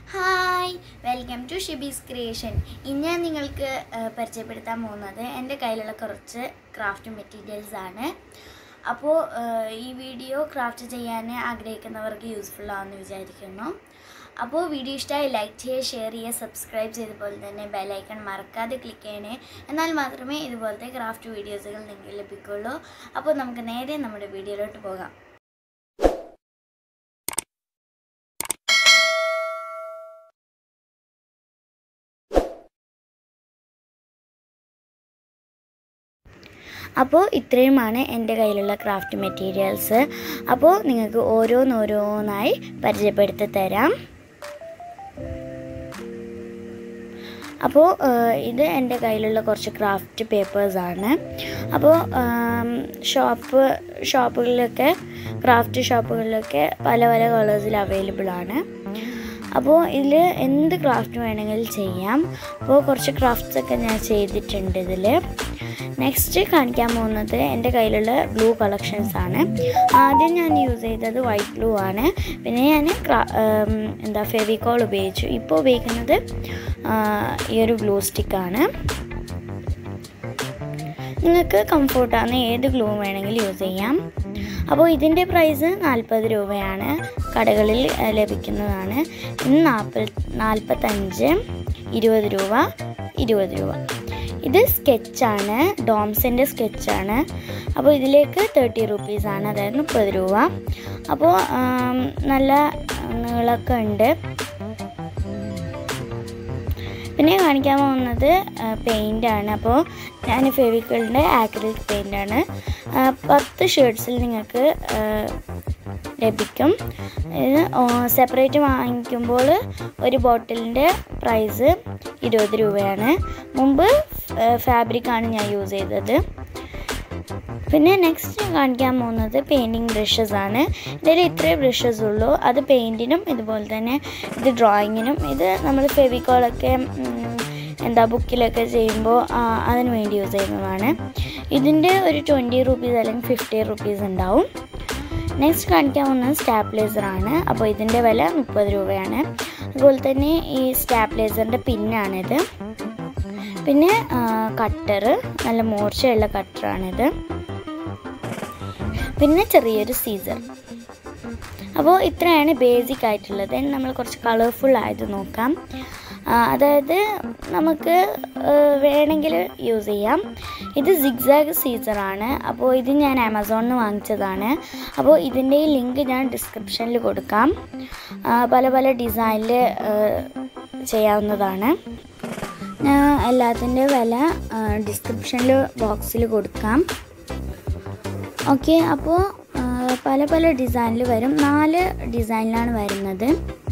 hi welcome to Shibi's creation ഇന്ന് ഞാൻ നിങ്ങൾക്ക് ആ, പരിചയപ്പെടുത്താൻ പോകുന്നത് എൻ്റെ കയ്യിലുള്ള കുറച്ച് ക്രാഫ്റ്റ് മെറ്റീരിയൽസ് ആണ് അപ്പോൾ ആ, ഈ വീഡിയോ ക്രാഫ്റ്റ് ചെയ്യാൻ ആഗ്രഹിക്കുന്നവർക്ക് യൂസ്ഫുൾ ആവുമെന്ന് വിചാരിക്കുന്നു അപ്പോൾ വീഡിയോ ഇഷ്ടമായി ലൈക്ക് ചെയ്യുക ഷെയർ ചെയ്യുക സബ്സ്ക്രൈബ് ചെയ്തപോലെ തന്നെ ബെലൈക്കൺ മറക്കാതെ ക്ലിക്ക് ചെയ്യണേ എന്നാൽ മാത്രമേ ഇതുപോലത്തെ ക്രാഫ്റ്റ് വീഡിയോസുകൾ നിങ്ങൾക്ക് ലഭിക്കുള്ളൂ അപ്പോൾ നമുക്ക് നേരെ നമ്മുടെ വീഡിയോയിലോട്ട് പോകാം അപ്പോൾ ഇത്രയുമാണ് എൻ്റെ കയ്യിലുള്ള ക്രാഫ്റ്റ് മെറ്റീരിയൽസ് അപ്പോൾ നിങ്ങൾക്ക് ഓരോന്നോരോന്നായി പരിചയപ്പെടുത്തി തരാം അപ്പോൾ ഇത് എൻ്റെ കയ്യിലുള്ള കുറച്ച് ക്രാഫ്റ്റ് പേപ്പേഴ്സാണ് അപ്പോൾ ഷോപ്പ് ഷോപ്പുകളിലൊക്കെ ക്രാഫ്റ്റ് ഷോപ്പുകളിലൊക്കെ പല പല കളേഴ്സിൽ അവൈലബിൾ ആണ് അപ്പോൾ ഇതിൽ എന്ത് ക്രാഫ്റ്റ് വേണമെങ്കിലും ചെയ്യാം അപ്പോൾ കുറച്ച് ക്രാഫ്റ്റ്സ് ഒക്കെ ഞാൻ ചെയ്തിട്ടുണ്ട് ഇതിൽ നെക്സ്റ്റ് കാണിക്കാൻ പോകുന്നത് എൻ്റെ കയ്യിലുള്ള ബ്ലൂ കളക്ഷൻസ് ആണ് ആദ്യം ഞാൻ യൂസ് ചെയ്തത് വൈറ്റ് ബ്ലൂ ആണ് പിന്നെ ഞാൻ എന്താ ഫെവിക്കോൾ ഉപയോഗിച്ചു ഇപ്പോൾ ഉപയോഗിക്കുന്നത് ആ, ഈ ഒരു ഗ്ലൂ സ്റ്റിക്കാണ് നിങ്ങൾക്ക് കംഫോർട്ടാണ് ഏത് ഗ്ലൂ വേണമെങ്കിലും യൂസ് ചെയ്യാം അപ്പോൾ ഇതിൻ്റെ പ്രൈസ് നാൽപ്പത് രൂപയാണ് കടകളിൽ ആ, ലഭിക്കുന്നതാണ് ഇന്ന് നാൽപ്പത് നാൽപ്പത്തഞ്ച് ഇരുപത് രൂപ ഇരുപത് രൂപ ഇത് സ്കെച്ചാണ് ഡോംസിൻ്റെ സ്കെച്ചാണ് അപ്പോൾ ഇതിലേക്ക് തേർട്ടി റുപ്പീസാണ് അതായത് മുപ്പത് രൂപ അപ്പോൾ ആം, നല്ല നീളമൊക്കെ ഉണ്ട് പിന്നെ കാണിക്കാൻ പോകുന്നത് പെയിൻ്റ് ആണ് അപ്പോൾ ഞാൻ ഫെവിക്കളിൻ്റെ ആക്രിലിക് പെയിൻ്റ് ആണ് ആ, പത്ത് ഷേർട്സിൽ നിങ്ങൾക്ക് ആ, ലഭിക്കും ഇത് സെപ്പറേറ്റ് വാങ്ങിക്കുമ്പോൾ ഒരു ബോട്ടിലിൻ്റെ പ്രൈസ് ഇരുപത് രൂപയാണ് മുമ്പ് ഫാബ്രിക്കാണ് ഞാൻ യൂസ് ചെയ്തത് പിന്നെ നെക്സ്റ്റ് കാണിക്കാൻ പോകുന്നത് പെയിൻറ്റിങ് ബ്രഷസ് ആണ് ഇതിൽ ഇത്രേ ബ്രഷസ് ഉള്ളൂ അത് പെയിൻറ്റിനും ഇതുപോലെ തന്നെ ഇത് ഡ്രോയിങ്ങിനും ഇത് നമ്മൾ ഫെവിക്കോളൊക്കെ എന്താ ബുക്കിലൊക്കെ ചെയ്യുമ്പോൾ ആ, അതിന് വേണ്ടി യൂസ് ചെയ്യുന്നതാണ് ഇതിൻ്റെ ഒരു ട്വൻറ്റി റുപ്പീസ് അല്ലെങ്കിൽ ഫിഫ്റ്റി റുപ്പീസ് ഉണ്ടാവും നെക്സ്റ്റ് കാണിക്കാൻ പോകുന്നത് സ്റ്റാപ്ലേസർ ആണ് അപ്പോൾ ഇതിൻ്റെ വില മുപ്പത് രൂപയാണ് അതുപോലെ തന്നെ ഈ സ്റ്റാപ്ലേസറിൻ്റെ പിന്നാണിത് പിന്നെ കട്ടർ നല്ല മൂർച്ചയുള്ള കട്ടറാണിത് പിന്നെ ചെറിയൊരു സീസർ അപ്പോൾ ഇത്രയാണ് ബേസിക് ആയിട്ടുള്ളത് ഇനി നമ്മൾ കുറച്ച് കളർഫുൾ ആയത് നോക്കാം ആ, അതായത് നമുക്ക് വേണമെങ്കിൽ യൂസ് ചെയ്യാം ഇത് സിഗ്സാഗ് സീസറാണ് അപ്പോൾ ഇത് ഞാൻ ആമസോണിൽ നിന്ന് വാങ്ങിച്ചതാണ് അപ്പോൾ ഇതിൻ്റെ ലിങ്ക് ഞാൻ ഡിസ്ക്രിപ്ഷനിൽ കൊടുക്കാം ആ, പല പല ഡിസൈനിൽ ചെയ്യാവുന്നതാണ് ഞാൻ എല്ലാത്തിൻ്റെ വില ഡിസ്ക്രിപ്ഷനിൽ ബോക്സിൽ കൊടുക്കാം ഓക്കെ അപ്പോൾ ആ, പല പല ഡിസൈനിൽ വരും നാല് ഡിസൈനിലാണ് വരുന്നത്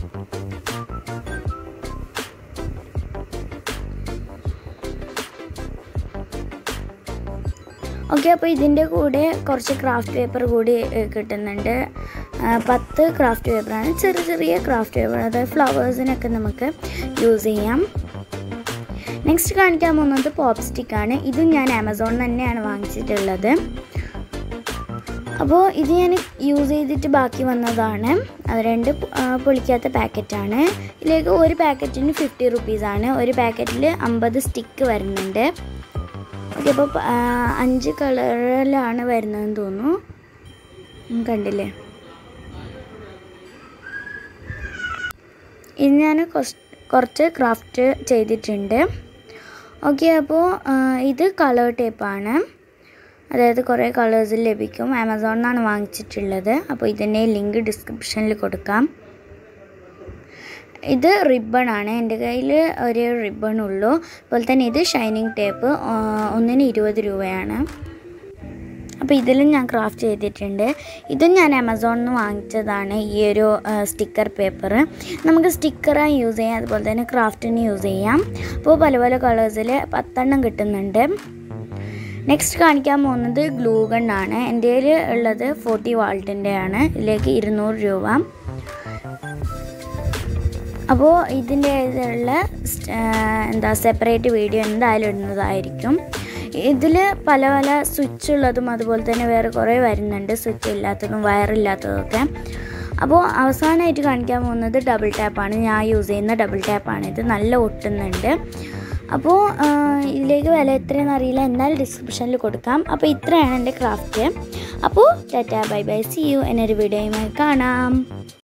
ഓക്കെ അപ്പോൾ ഇതിൻ്റെ കൂടെ കുറച്ച് ക്രാഫ്റ്റ് പേപ്പർ കൂടി ഏ, കിട്ടുന്നുണ്ട് ആ, പത്ത് ക്രാഫ്റ്റ് പേപ്പറാണ് ചെറിയ ചെറിയ ക്രാഫ്റ്റ് പേപ്പർ അതായത് ഫ്ലവേഴ്സിനൊക്കെ നമുക്ക് യൂസ് ചെയ്യാം നെക്സ്റ്റ് കാണിക്കാൻ പോകുന്നത് പോപ്പ് സ്റ്റിക്കാണ് ഇതും ഞാൻ ആമസോണിൽ തന്നെയാണ് വാങ്ങിച്ചിട്ടുള്ളത് അപ്പോൾ ഇത് ഞാൻ യൂസ് ചെയ്തിട്ട് ബാക്കി വന്നതാണ് അത് രണ്ട് ആ, പൊളിക്കാത്ത പാക്കറ്റാണ് ഇതിലേക്ക് ഒരു പാക്കറ്റിന് ഫിഫ്റ്റി റുപ്പീസാണ് ഒരു പാക്കറ്റിൽ അമ്പത് സ്റ്റിക്ക് വരുന്നുണ്ട് ഓക്കെ അപ്പോൾ ആ, അഞ്ച് കളറിലാണ് വരുന്നതെന്ന് തോന്നുന്നു ഉം, കണ്ടില്ലേ ഇത് ഞാൻ കുറച്ച് ക്രാഫ്റ്റ് ചെയ്തിട്ടുണ്ട് ഓക്കെ അപ്പോൾ ആ, ഇത് കളർ ടേപ്പാണ് അതായത് കുറേ കളേഴ്സിൽ ലഭിക്കും ആമസോണിൽ നിന്നാണ് വാങ്ങിച്ചിട്ടുള്ളത് അപ്പോൾ ഇതിൻ്റെ ലിങ്ക് ഡിസ്ക്രിപ്ഷനിൽ കൊടുക്കാം ഇത് റിബൺ ആണ് എൻ്റെ കയ്യിൽ ഒരു റിബൺ ഉള്ളൂ അതുപോലെ തന്നെ ഇത് ഷൈനിങ് ടേപ്പ് ഒന്നിന് ഇരുപത് രൂപയാണ് അപ്പോൾ ഇതിലും ഞാൻ ക്രാഫ്റ്റ് ചെയ്തിട്ടുണ്ട് ഇതും ഞാൻ ആമസോണിൽ നിന്ന് വാങ്ങിച്ചതാണ് ഈ ഒരു സ്റ്റിക്കർ പേപ്പർ നമുക്ക് സ്റ്റിക്കറായി യൂസ് ചെയ്യാം അതുപോലെ തന്നെ ക്രാഫ്റ്റിന് യൂസ് ചെയ്യാം അപ്പോൾ പല പല കളേഴ്സിൽ പത്തെണ്ണം കിട്ടുന്നുണ്ട് നെക്സ്റ്റ് കാണിക്കാൻ പോകുന്നത് ഗ്ലൂ ഗണ്ണാണ് എൻ്റെ കയ്യിൽ ഉള്ളത് ഫോർട്ടി വാൾട്ടിൻ്റെ ആണ് ഇതിലേക്ക് ഇരുന്നൂറ് രൂപ അപ്പോൾ ഇതിൻ്റെ ഇതിലുള്ള സ്റ്റ്- ആ, എന്താ സെപ്പറേറ്റ് വീഡിയോ എന്തായാലും ഇടുന്നതായിരിക്കും ഇതിൽ പല പല സ്വിച്ച് ഉള്ളതും അതുപോലെ തന്നെ വേറെ കുറേ വരുന്നുണ്ട് സ്വിച്ച് ഇല്ലാത്തതും വയറില്ലാത്തതൊക്കെ അപ്പോൾ അവസാനമായിട്ട് കാണിക്കാൻ പോകുന്നത് ഡബിൾ ടാപ്പാണ് ഞാൻ യൂസ് ചെയ്യുന്ന ഡബിൾ ടാപ്പാണ് ഇത് നല്ല ഒട്ടുന്നുണ്ട് അപ്പോൾ ഇതിലേക്ക് വില എത്രയെന്ന് അറിയില്ല എന്തായാലും ഡിസ്ക്രിപ്ഷനിൽ കൊടുക്കാം അപ്പോൾ ഇത്രയാണ് എൻ്റെ ക്രാഫ്റ്റ് അപ്പോൾ tata bye bye see you എന്നൊരു വീഡിയോയുമായി കാണാം